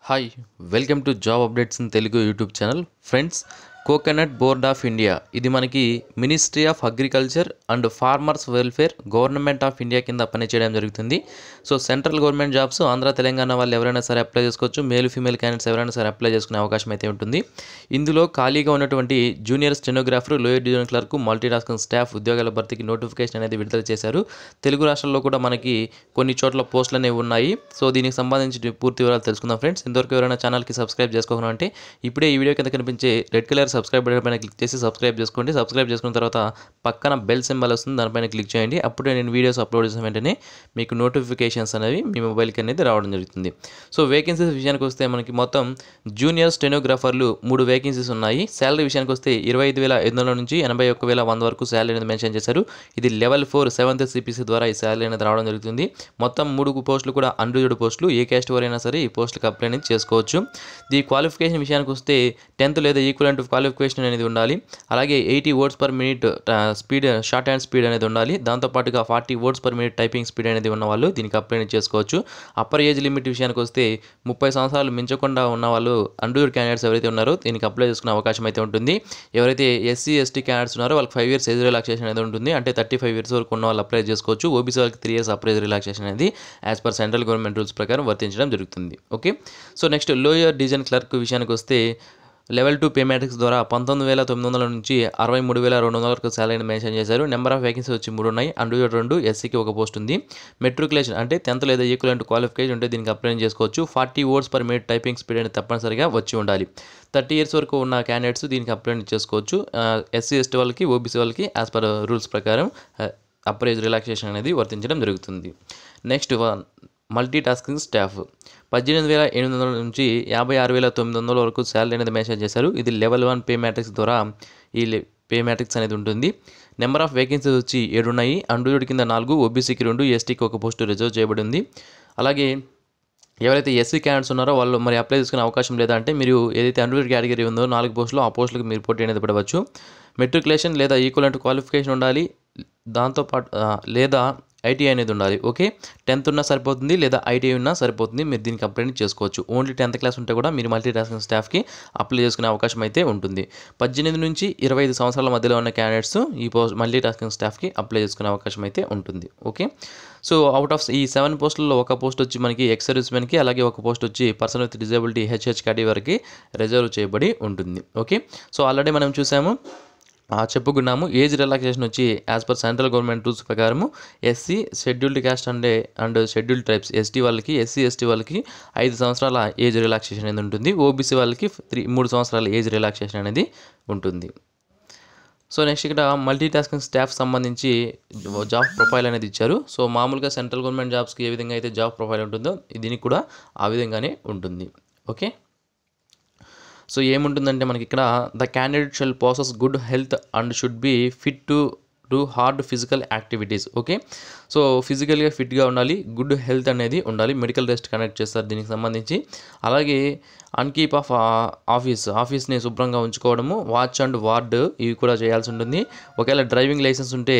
hi welcome to job updates in Telugu YouTube channel friends coconut board of India ఇది మనకి ministry of agriculture and farmers welfare government of India కింద పనిచేయడం జరుగుతుంది so central government jobs Andhra Telangana వాళ్ళు ఎవరైనా సరే apply చేసుకోవచ్చు మేల్ ఫీమేల్ క్యాండిడేట్స్ ఎవరైనా సరే అప్లై చేసుకునే అవకాశం అయితే ఉంటుంది ఇందులో ఖాళీగా ఉన్నటువంటి junior stenographer lower division clerk multi tasking staff ఉద్యోగాల భర్తీకి నోటిఫికేషన్ అనేది విడుదల చేశారు తెలుగు రాష్ట్రాల్లో కూడా మనకి కొన్ని చోట్ల పోస్టులు అనేవి ఉన్నాయి సో దీనికి సంబంధించి పూర్తి వివరాలు తెలుసుకుందాం ఫ్రెండ్స్ ఇంతవరకు ఎవరైనా ఛానల్కి సబ్స్క్రైబ్ చేసుకోకుండా అంటే ఇప్పుడే ఈ వీడియో కింద కనిపించే రెడ్ కలర్ సబ్స్క్రైబ్ బటన్ పైన క్లిక్ చేసి సబ్స్క్రైబ్ చేసుకోండి సబ్స్క్రైబ్ చేసుకున్న తర్వాత పక్కన బెల్ సింబల్ వస్తుంది దానిపైన క్లిక్ చేయండి అప్పుడే నేను వీడియోస్ అప్లోడ్ చేసిన వెంటనే మీకు నోటిఫికేషన్స్ అనేవి మీ మొబైల్కి అనేది రావడం జరుగుతుంది సో వేకెన్సీస్ విషయానికి వస్తే మనకి మొత్తం జూనియర్ స్టెనోగ్రాఫర్లు మూడు వేకెన్సీస్ ఉన్నాయి శాలరీ విషయానికి వస్తే ఇరవై ఐదు వేల ఐదు వందల నుంచి ఎనభై ఒక్క వేల వంద వరకు శాలరీ అనేది మెన్షన్ చేశారు ఇది లెవెల్ ఫోర్ సెవెంత్ సిపిసి ద్వారా ఈ శాలరీ అనేది రావడం జరుగుతుంది మొత్తం మూడు పోస్టులు కూడా అన్రిజర్వ్డ్ పోస్టులు ఏ క్యాస్ట్ వారైనా సరే ఈ పోస్టులకు అప్లై అనేది చేసుకోవచ్చు ఈ క్వాలిఫికేషన్ విషయానికి వస్తే టెన్త్ లేదా ఈక్వలెంట్ క్వాలిఫికేషన్ అనేది ఉండాలి అలాగే eighty words per minute speed shorthand speed అనేది ఉండాలి దాంతోపాటుగా forty words per minute typing speed అనేది ఉన్న వాళ్ళు దీనికి అప్లై అనేది చేసుకోవచ్చు అప్పర్ ఏజ్ లిమిట్ విషయానికి వస్తే ముప్పై సంవత్సరాలు మించకుండా ఉన్న వాళ్ళు అండూర్ క్యాండిడేట్స్ ఎవరైతే ఉన్నారో దీనికి అప్లై చేసుకునే అవకాశం అయితే ఉంటుంది ఎవరైతే ఎస్సీ ఎస్టీ క్యాండిడేట్స్ ఉన్నారో వాళ్ళకి ఫైవ్ ఇయర్స్ ఏజ్ రిలాక్సేషన్ అనేది ఉంటుంది అంటే థర్టీ ఫైవ్ ఇయర్స్ వరకు ఉన్న వాళ్ళు అప్లై చేసుకోవచ్చు ఓబీసీ వాళ్ళకి త్రీ ఇయర్స్ అప్లై రిలాక్సేషన్ అనేది as per central government rules ప్రకారం వర్తించడం జరుగుతుంది okay so next lower division clerk విషయానికి వస్తే లెవెల్ టూ పే మ్యాట్రిక్స్ ద్వారా పంతొమ్మిది వేల తొమ్మిది వందల నుంచి అరవై మూడు వేల రెండు వందల వరకు శాలరీని మెన్షన్ చేశారు నెంబర్ ఆఫ్ వేకెన్సీ వచ్చి మూడు ఉన్నాయి అండ్ రెండు ఎస్సీకి ఒక పోస్ట్ ఉంది మెట్రికులేషన్ అంటే టెన్త్ లేదా ఈక్వలెంట్ క్వాలిఫికేషన్ ఉంటే దీనికి అప్లై చేసుకోవచ్చు forty words per minute typing speed అనేది తప్పనిసరిగా వచ్చి ఉండాలి థర్టీ ఇయర్స్ వరకు ఉన్న క్యాండిడేట్స్ దీనికి అప్లై చేసుకోవచ్చు ఎస్సీ ఎస్టీ వాళ్ళకి ఓబీసీ వాళ్ళకి యాజ్ పర్ రూల్స్ ప్రకారం అప్పర్ ఏజ్ రిలాక్సేషన్ అనేది వర్తించడం జరుగుతుంది నెక్స్ట్ మల్టీ టాస్కింగ్ స్టాఫ్ పద్దెనిమిది వేల ఎనిమిది వందల నుంచి యాభై ఆరు వేల తొమ్మిది వందల వరకు శాలరీ అనేది మెన్షన్ చేశారు ఇది లెవెల్ వన్ పే మ్యాట్రిక్స్ ద్వారా ఈ పే మ్యాట్రిక్స్ అనేది ఉంటుంది నెంబర్ ఆఫ్ వేకెన్సీస్ వచ్చి ఏడు ఉన్నాయి అండ్రూడ్ కింద నాలుగు ఓబీసీకి రెండు ఎస్టీకి ఒక పోస్టు రిజర్వ్ చేయబడి ఉంది అలాగే ఎవరైతే ఎస్సీ క్యాండిడేట్స్ ఉన్నారో వాళ్ళు మరి అప్లై చేసుకునే అవకాశం లేదా అంటే మీరు ఏదైతే అండర్ కేటగిరీ ఉందో నాలుగు పోస్టులు ఆ పోస్టులకు మీరు పోటీ అనేది పడవచ్చు మెట్రికులేషన్ లేదా ఈక్వలెంట్ క్వాలిఫికేషన్ ఉండాలి దాంతోపాటు లేదా ఐటీఐ అనేది ఉండాలి ఓకే టెన్త్ ఉన్నా సరిపోతుంది లేదా ఐటీఐ ఉన్నా సరిపోతుంది మీరు దీనికి అప్లై చేసుకోవచ్చు ఓన్లీ టెన్త్ క్లాస్ ఉంటే కూడా మీరు మల్టీ టాస్కింగ్ స్టాఫ్కి అప్లై చేసుకునే అవకాశం అయితే ఉంటుంది పద్దెనిమిది నుంచి ఇరవై ఐదు సంవత్సరాల మధ్యలో ఉన్న క్యాండిడేట్స్ ఈ పోస్ట్ మల్టీ టాస్కింగ్ స్టాఫ్కి అప్లై చేసుకునే అవకాశం అయితే ఉంటుంది ఓకే సో అవుట్ ఆఫ్ ఈ సెవెన్ పోస్టుల్లో ఒక పోస్ట్ వచ్చి మనకి ఎక్స్ సర్వీస్మెన్కి అలాగే ఒక పోస్ట్ వచ్చి person with disability HH category వరకు రిజర్వ్ చేయబడి ఉంటుంది ఓకే సో ఆల్రెడీ మనం చూసాము చెప్పుకున్నాము ఏజ్ రిలాక్సేషన్ వచ్చి as per central government rules ప్రకారము SC scheduled caste and and scheduled tribes ST వాళ్ళకి ఎస్సీ ఎస్టీ వాళ్ళకి ఐదు సంవత్సరాల ఏజ్ రిలాక్సేషన్ అనేది ఉంటుంది ఓబీసీ వాళ్ళకి త్రీ మూడు సంవత్సరాల ఏజ్ రిలాక్సేషన్ అనేది ఉంటుంది సో నెక్స్ట్ ఇక్కడ మల్టీ టాస్కింగ్ స్టాఫ్ సంబంధించి జాబ్ ప్రొఫైల్ అనేది ఇచ్చారు సో మామూలుగా సెంట్రల్ గవర్నమెంట్ జాబ్స్కి ఏ విధంగా అయితే జాబ్ ప్రొఫైల్ ఉంటుందో దీనికి కూడా ఆ విధంగానే ఉంటుంది ఓకే సో ఏముంటుందంటే మనకి ఇక్కడ the candidate shall possess good health and should be fit to do hard physical activities okay so ఫిజికల్గా ఫిట్గా ఉండాలి గుడ్ హెల్త్ అనేది ఉండాలి మెడికల్ రెస్ట్ కనెక్ట్ చేస్తారు దీనికి సంబంధించి అలాగే అన్కీప్ ఆఫ్ ఆఫీస్ ఆఫీస్ని శుభ్రంగా ఉంచుకోవడము వాచ్ అండ్ వార్డ్ ఇవి కూడా చేయాల్సి ఉంటుంది ఒకవేళ డ్రైవింగ్ లైసెన్స్ ఉంటే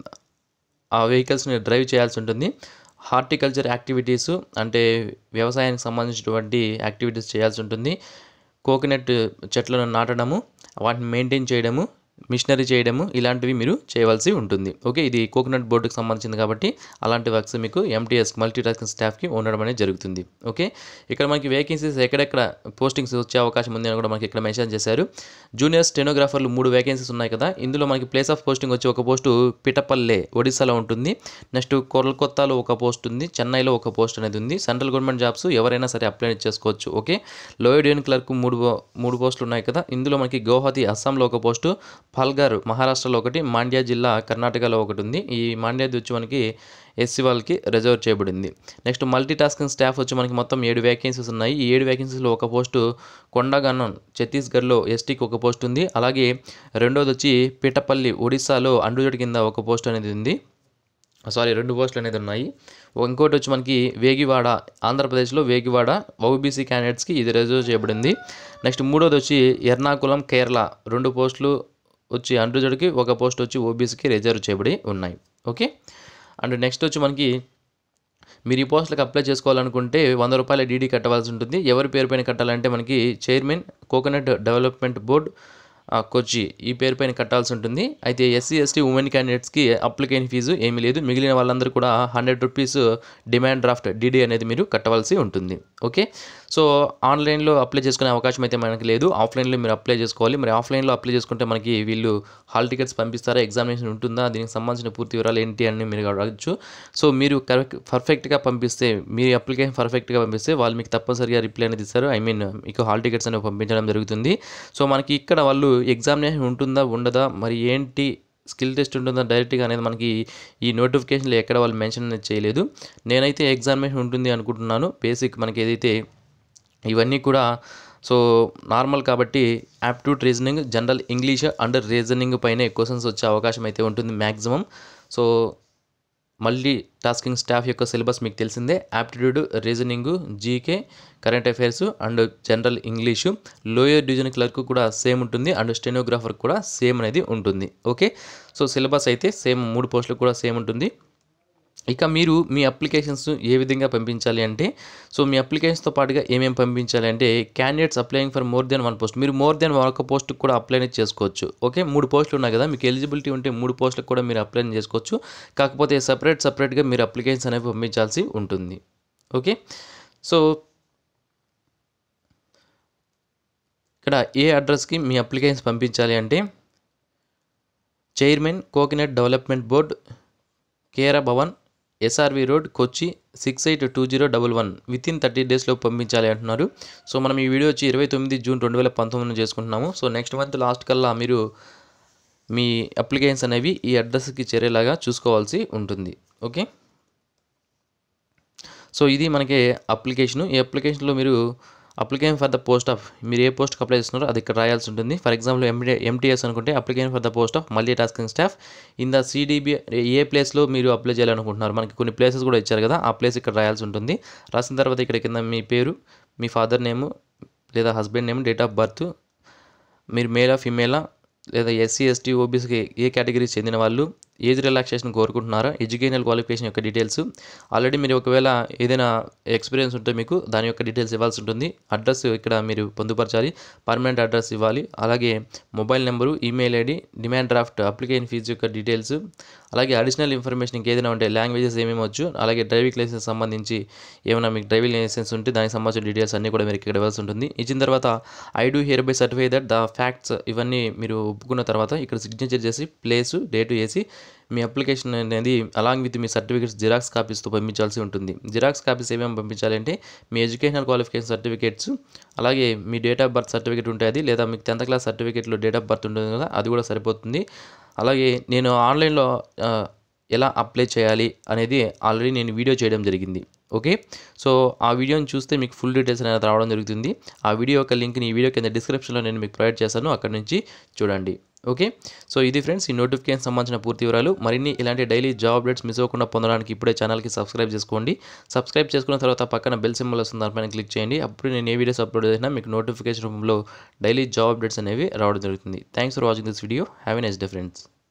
ఆ వెహికల్స్ని డ్రైవ్ చేయాల్సి ఉంటుంది హార్టికల్చర్ యాక్టివిటీస్ అంటే వ్యవసాయానికి సంబంధించినటువంటి యాక్టివిటీస్ చేయాల్సి ఉంటుంది కోకోనట్ చెట్లను నాటడము వాటిని మెయింటైన్ చేయడము మిషనరీ చేయడము ఇలాంటివి మీరు చేయవలసి ఉంటుంది ఓకే ఇది కోకోనట్ బోర్డుకి సంబంధించింది కాబట్టి అలాంటి వర్క్స్ మీకు ఎంటీఎస్ మల్టీ టాస్కింగ్ స్టాఫ్కి ఉండడం అనేది జరుగుతుంది ఓకే ఇక్కడ మనకి వేకెన్సీస్ ఎక్కడెక్కడ పోస్టింగ్స్ వచ్చే అవకాశం ఉంది అని కూడా మనకి ఇక్కడ మెన్షన్ చేశారు జూనియర్ స్టెనోగ్రాఫర్లు మూడు వేకెన్సీస్ ఉన్నాయి కదా ఇందులో మనకి ప్లేస్ ఆఫ్ పోస్టింగ్ వచ్చి ఒక పోస్టు పిటపల్లె ఒడిశాలో ఉంటుంది నెక్స్ట్ కోల్కత్తాలో ఒక పోస్ట్ ఉంది చెన్నైలో ఒక పోస్ట్ అనేది ఉంది సెంట్రల్ గవర్నమెంట్ జాబ్స్ ఎవరైనా సరే అప్లై చేసుకోవచ్చు ఓకే లోయర్ డివిజన్ క్లర్క్ మూడు మూడు పోస్టులు ఉన్నాయి కదా ఇందులో మనకి గౌహతి అస్సాంలో ఒక పోస్టు పల్గర్ మహారాష్ట్రలో ఒకటి మాండ్యా జిల్లా కర్ణాటకలో ఒకటి ఉంది ఈ మాండ్యాది వచ్చి మనకి ఎస్సీ వాళ్ళకి రిజర్వ్ చేయబడింది నెక్స్ట్ మల్టీ టాస్కింగ్ స్టాఫ్ వచ్చి మనకి మొత్తం ఏడు వేకెన్సీస్ ఉన్నాయి ఈ ఏడు వేకెన్సీస్లో ఒక పోస్టు కొండగన్నం ఛత్తీస్గఢ్లో ఎస్టీకి ఒక పోస్ట్ ఉంది అలాగే రెండోది వచ్చి పిటపల్లి ఒడిశాలో అండుజడి కింద ఒక పోస్ట్ అనేది ఉంది సారీ రెండు పోస్టులు అనేది ఉన్నాయి ఇంకోటి వచ్చి మనకి వేగివాడ ఆంధ్రప్రదేశ్లో వేగివాడ ఓబీసీ క్యాండిడేట్స్కి ఇది రిజర్వ్ చేయబడింది నెక్స్ట్ మూడోది వచ్చి ఎర్నాకుళం కేరళ రెండు పోస్టులు వచ్చి అండ్రుజడికి ఒక పోస్ట్ వచ్చి ఓబీసీకి రిజర్వ్ చేయబడి ఉన్నాయి ఓకే అండ్ నెక్స్ట్ వచ్చి మనకి మీరు ఈ పోస్టులకు అప్లై చేసుకోవాలనుకుంటే వంద రూపాయల డీడీ కట్టవలసి ఉంటుంది ఎవరి పేరు పైన కట్టాలంటే మనకి చైర్మన్ కోకోనట్ డెవలప్మెంట్ బోర్డ్ ఆ, కొచ్చి ఈ పేరు పైన కట్టాల్సి ఉంటుంది అయితే ఎస్సీ ఎస్టీ ఉమెన్ క్యాండిడేట్స్కి అప్లికేషన్ ఫీజు ఏమీ లేదు మిగిలిన వాళ్ళందరూ కూడా hundred rupees demand draft DD అనేది మీరు కట్టవలసి ఉంటుంది ఓకే సో ఆన్లైన్లో అప్లై చేసుకునే అవకాశం అయితే మనకి లేదు ఆఫ్లైన్లో మీరు అప్లై చేసుకోవాలి మరి ఆఫ్లైన్లో అప్లై చేసుకుంటే మనకి వీళ్ళు హాల్ టికెట్స్ పంపిస్తారా ఎగ్జామినేషన్ ఉంటుందా దీనికి సంబంధించిన పూర్తి వివరాలు ఏంటి అని మీరు అడగచ్చు సో మీరు కరెక్ట్ పర్ఫెక్ట్గా పంపిస్తే మీ అప్లికేషన్ పర్ఫెక్ట్గా పంపిస్తే వాళ్ళు మీకు తప్పనిసరిగా రిప్లై అనేది ఇస్తారు ఐ మీన్ మీకు హాల్ టికెట్స్ అనేవి పంపించడం జరుగుతుంది సో మనకి ఇక్కడ వాళ్ళు ఎగ్జామినేషన్ ఉంటుందా ఉండదా మరి ఏంటి స్కిల్ టెస్ట్ ఉంటుందా డైరెక్ట్గా అనేది మనకి ఈ నోటిఫికేషన్లో ఎక్కడ వాళ్ళు మెన్షన్ అనేది చేయలేదు నేనైతే ఎగ్జామినేషన్ ఉంటుంది అనుకుంటున్నాను బేసిక్ మనకి ఏదైతే ఇవన్నీ కూడా సో నార్మల్ కాబట్టి aptitude reasoning general English and reasoning పైనే క్వశ్చన్స్ వచ్చే అవకాశం అయితే ఉంటుంది మ్యాక్సిమం సో మళ్ళీ టాస్కింగ్ స్టాఫ్ యొక్క సిలబస్ మీకు తెలిసిందే aptitude reasoning GK current affairs and general English lower division clerk కూడా సేమ్ ఉంటుంది అండ్ స్టెనోగ్రాఫర్ కూడా సేమ్ అనేది ఉంటుంది ఓకే సో సిలబస్ అయితే సేమ్ మూడు పోస్టులకు కూడా సేమ్ ఉంటుంది ఇక మీరు మీ అప్లికేషన్స్ ఏ విధంగా పంపించాలి అంటే సో మీ అప్లికేషన్స్తో పాటుగా ఏమేమి పంపించాలి అంటే candidates applying for more than one post మీరు మోర్ దెన్ ఒక పోస్ట్కి కూడా అప్లై అనేది చేసుకోవచ్చు ఓకే మూడు పోస్టులు ఉన్నాయి కదా మీకు ఎలిజిబిలిటీ ఉంటే మూడు పోస్టులకు కూడా మీరు అప్లై చేసుకోవచ్చు కాకపోతే సపరేట్ సపరేట్గా మీరు అప్లికేషన్స్ అనేవి పంపించాల్సి ఉంటుంది ఓకే సో ఇక్కడ ఏ అడ్రస్కి మీ అప్లికేషన్స్ పంపించాలి అంటే chairman coconut development board Kera Bhavan SRV road Kochi six eight two zero double one within thirty డేస్లో పంపించాలి అంటున్నారు సో మనం ఈ వీడియో వచ్చి ఇరవై తొమ్మిది జూన్ రెండు వేల పంతొమ్మిదిలో చేసుకుంటున్నాము సో నెక్స్ట్ మంత్ లాస్ట్ కల్లా మీరు మీ అప్లికేషన్స్ అనేవి ఈ అడ్రస్కి చేరేలాగా చూసుకోవాల్సి ఉంటుంది ఓకే సో ఇది మనకి అప్లికేషను ఈ అప్లికేషన్లో మీరు application for the post of మీరు ఏ పోస్ట్కి అప్లై చేస్తున్నారో అది ఇక్కడ రాయాల్సి ఉంటుంది ఫర్ ఎగ్జాంపుల్ ఎంటీ ఎంటీఎస్ అనుకుంటే application for the post of multi tasking staff in the CDB ఏ ప్లేస్లో మీరు అప్లై చేయాలనుకుంటున్నారు మనకి కొన్ని ప్లేసెస్ కూడా ఇచ్చారు కదా ఆ ప్లేస్ ఇక్కడ రాయాల్సి ఉంటుంది రాసిన తర్వాత ఇక్కడ కింద మీ పేరు మీ ఫాదర్ నేము లేదా husband name date of birth మీరు మేలా ఫిమేలా లేదా ఎస్సీ ఎస్టీ ఓబీసీకి ఏ కేటగిరీకి చెందిన వాళ్ళు ఏజ్ రిలాక్సేషన్ కోరుకుంటున్నారా ఎడ్యుకేషనల్ క్వాలిఫికేషన్ యొక్క డీటెయిల్స్ ఆల్రెడీ మీరు ఒకవేళ ఏదైనా ఎక్స్పీరియన్స్ ఉంటే మీకు దాని యొక్క డీటెయిల్స్ ఇవ్వాల్సి ఉంటుంది అడ్రస్ ఇక్కడ మీరు పొందుపరచాలి పర్మనెంట్ అడ్రస్ ఇవ్వాలి అలాగే mobile number email ID demand draft application fee యొక్క డీటెయిల్స్ అలాగే అడిషనల్ ఇన్ఫర్మేషన్ ఇంకేదైనా ఉంటే లాంగ్వేజెస్ ఏమేమి వచ్చు అలాగే డ్రైవింగ్ లైసెన్స్ సంబంధించి ఏమైనా మీకు డ్రైవింగ్ లైసెన్స్ ఉంటే దానికి సంబంధించిన డీటెయిల్స్ అన్నీ కూడా మీరు ఇక్కడ ఇవ్వాల్సి ఉంటుంది ఇచ్చిన తర్వాత I do hereby certify that the facts ఇవన్నీ మీరు ఒప్పుకున్న తర్వాత ఇక్కడ సిగ్నేచర్ చేసి ప్లేసు డేటు వేసి మీ అప్లికేషన్ అనేది అలాంగ్ విత్ మీ సర్టిఫికేట్స్ జిరాక్స్ కాపీస్తో పంపించాల్సి ఉంటుంది జిరాక్స్ కాపీస్ ఏమేమి పంపించాలంటే మీ ఎడ్యుకేషనల్ క్వాలిఫికేషన్ సర్టిఫికేట్స్ అలాగే మీ డేట్ ఆఫ్ బర్త్ సర్టిఫికేట్ ఉంటుంది లేదా మీకు టెన్త్ క్లాస్ సర్టిఫికేట్లో డేట్ ఆఫ్ బర్త్ ఉంటుంది కదా అది కూడా సరిపోతుంది అలాగే నేను ఆన్లైన్లో ఆ, ఎలా అప్లై చేయాలి అనేది ఆల్రెడీ నేను వీడియో చేయడం జరిగింది ఓకే సో ఆ వీడియోని చూస్తే మీకు ఫుల్ డీటెయిల్స్ అనేది రావడం జరుగుతుంది ఆ వీడియో యొక్క లింక్ని ఈ వీడియో కింద డిస్క్రిప్షన్లో నేను మీకు ప్రొవైడ్ చేశాను అక్కడ నుంచి చూడండి ఓకే సో ఇది ఫ్రెండ్స్ ఈ నోటిఫికేషన్ సంబంధించిన పూర్తి వివరాలు మరిన్ని ఇలాంటి డైలీ జాబ్ అప్డేట్స్ మిస్ అవ్వకుండా పొందడానికి ఇప్పుడే ఛానల్కి సబ్స్క్రైబ్ చేసుకోండి సబ్స్క్రైబ్ చేసుకున్న తర్వాత పక్కన బెల్ సింబల్ వస్తుంది దానిపైన క్లిక్ చేయండి అప్పుడు నేను ఏ వీడియోస్ అప్లోడ్ చేసినా మీకు నోటిఫికేషన్ రూపంలో డైలీ జాబ్ అప్డేట్స్ అనేవి రావడం జరుగుతుంది thanks for watching this video have a nice day friends